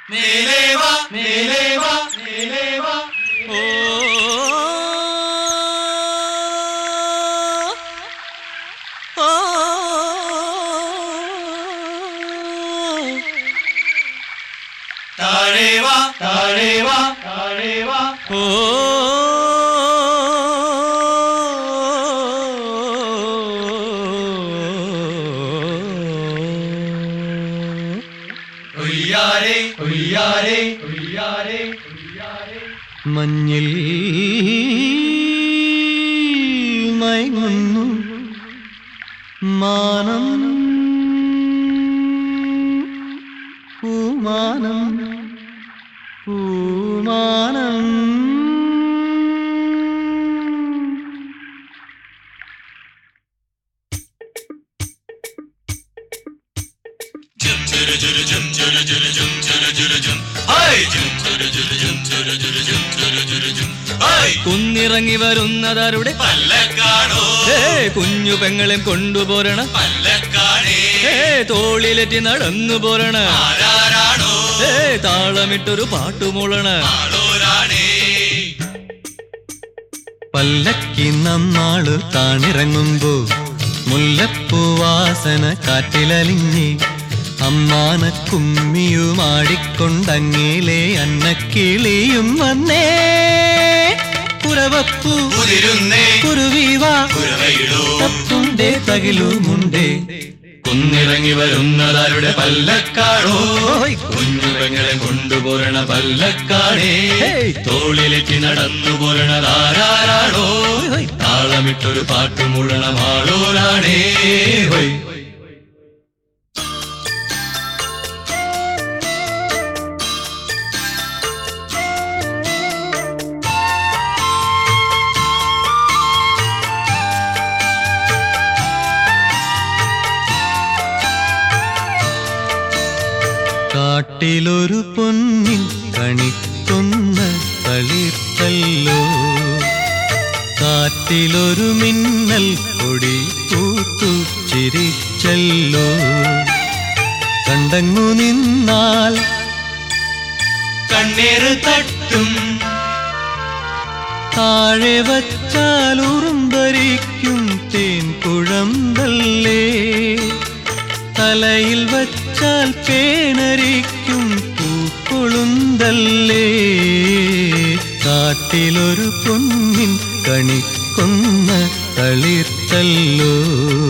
മേലേവാ മേലേവാ മേലേവാ ഓ ഓ താഴേവാ താഴേവാ താഴേവാ ഓ ഒയ്യാരേ ഒയ്യാരേ ഒയ്യാരേ മഞ്ഞിൽ മയങ്ങുന്നു മാനം പൂമാനം പൂമാനം കുന്നിറങ്ങി വരുന്നതാരുടെ പല്ലക്കാടോ ഏ കുഞ്ഞു പെങ്ങളെ കൊണ്ടുപോരണ പല്ലക്കാടേ ഏ തോളിലെറ്റി നടന്നു പോരണ ആരാരാണോ ഏ താളമിട്ടൊരു പാട്ടുമൂളണ ആളോരാണേ പല്ലക്കി നന്നാള് താണിറങ്ങുമ്പോ മുല്ലപ്പൂവാസന കാറ്റിലലിഞ്ഞ് അമ്മാന കുമ്മിയുമാടിക്കൊണ്ടങ്ങയിലെ അന്നക്കിളിയും വന്നേ കുരവപ്പൂ കുതിരുന്നേ കുരുവിവാ കുരവയിടോ തത്തുണ്ടേ തകിലുമുണ്ടേ കുന്നിറങ്ങി വരുന്നതാരുടെ പല്ലക്കാടോ ഓയ്. കുഞ്ഞു പെങ്ങളെ കൊണ്ടുപോരണ പല്ലക്കാടേ ഹേയ്. തോളിലെത്തി നടന്നു പോരണതാരാരാണോ ഹോയ്, ഹോയ്. താളമിട്ടൊരു പാട്ട് മുഴണം ആളോരാണേ ഹോയ് കാട്ടിലൊരു പൊന്നിൻ കണിക്കൊന്ന തളിർത്തല്ലോ കാറ്റിലൊരു മിന്നൽ കൊടി പൂത്തു ചിരിച്ചല്ലോ കണ്ടങ്ങു നിന്നാൽ കണ്ണീര് തട്ടും താഴെ വച്ചാൽ ഉറുമ്പരിക്കും തേൻ കുഴമ്പല്ലേ തലയിൽ വച്ചാൽ പേനരിക്കും പൂക്കൊളുന്തല്ലേ കാട്ടിലൊരു പൊന്നിൻ കണിക്കൊന്ന തളിർത്തല്ലോ